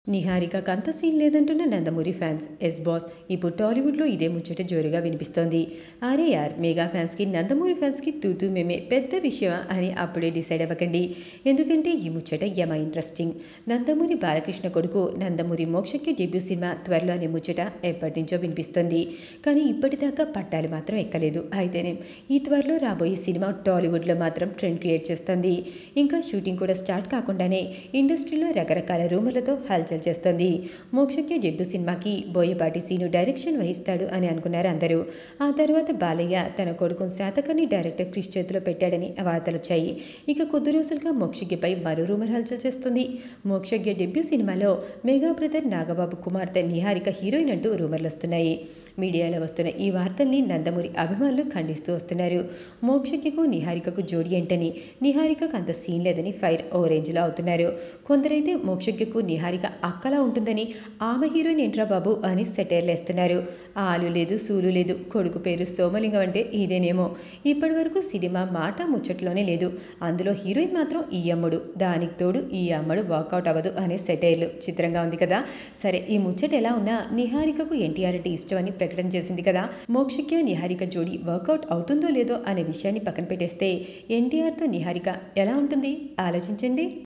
నిహారికకు అంత సీన్ లేదంటున్న Nandamuri fans yes boss ఇప్పుడు టాలీవుడ్లో ఇదే ముచ్చట జోరుగా వినిపిస్తోంది అరే యార్ మెగా ఫ్యాన్స్కి నందమూరి ఫ్యాన్స్కి తూతూ మేమే పెద్ద విషయమా అని అప్పుడే డిసైడ్ అవ్వకండి ఎందుకంటే ఈ ముచ్చట యమ ఇంట్రెస్టింగ్ నందమూరి బాలకృష్ణ కొడుకు నందమూరి మోక్షకి డెబ్యూ సినిమా త్వరలో అనే ముచ్చట ఎప్పటి నుంచో వినిపిస్తోంది కానీ ఇప్పటిదాకా పట్టాలు మాత్రం ఎక్కలేదు అయితేనే ఈ త్వరలో రాబోయే సినిమా టాలీవుడ్లో మాత్రం ట్రెండ్ క్రియేట్ చేస్తుంది ఇంకా షూటింగ్ కూడా స్టార్ట్ కాకుండానే ఇండస్ట్రీలో రకరకాల రూమర్లతో హల్చల్ చేస్తోంది మోక్షజ్ఞ జడ్డు సినిమాకి బోయపాటి సీను డైరెక్షన్ వహిస్తాడు అని అనుకున్నారు అందరూ ఆ తర్వాత బాలయ్య తన కొడుకును శాతకర్ణి డైరెక్టర్ క్రిష్ చేతిలో పెట్టాడని వార్తలు వచ్చాయి ఇక కొద్ది రోజులుగా మోక్షజ్ఞపై మరో రూమర్ హల్చల్ చేస్తుంది మోక్షజ్ఞ డెబ్యూ సినిమాలో మెగా బ్రదర్ నాగబాబు కుమార్తె నిహారిక హీరోయిన్ అంటూ రూమర్లు వస్తున్నాయి మీడియాలో వస్తున్న ఈ వార్తల్ని నందమూరి అభిమానులు ఖండిస్తూ వస్తున్నారు మోక్షజ్ఞకు నిహారికకు జోడి ఏంటని నిహారికకు అంత సీన్ లేదని ఫైర్ ఓ రేంజ్లో అవుతున్నారు కొందరైతే మోక్షజ్ఞకు నిహారిక అక్కలా ఉంటుందని ఆమె హీరోయిన్ ఏంట్రా బాబు అని సెటైర్లు వేస్తున్నారు ఆలు లేదు సూలు లేదు కొడుకు పేరు సోమలింగం అంటే ఇదేనేమో ఇప్పటి వరకు సినిమా మాట ముచ్చట్లోనే లేదు అందులో హీరోయిన్ మాత్రం ఈ అమ్మడు దానికి తోడు ఈ అమ్మడు వాకౌట్ అవ్వదు అనే సెటైర్లు చిత్రంగా ఉంది కదా సరే ఈ ముచ్చట ఎలా ఉన్నా నిహారికకు ఎన్టీఆర్ అంటే ఇష్టం అని ప్రకటన చేసింది కదా మోక్షక్య నిహారిక జోడి వర్కౌట్ అవుతుందో లేదో అనే విషయాన్ని పక్కన పెట్టేస్తే ఎన్టీఆర్తో నిహారిక ఎలా ఉంటుంది ఆలోచించండి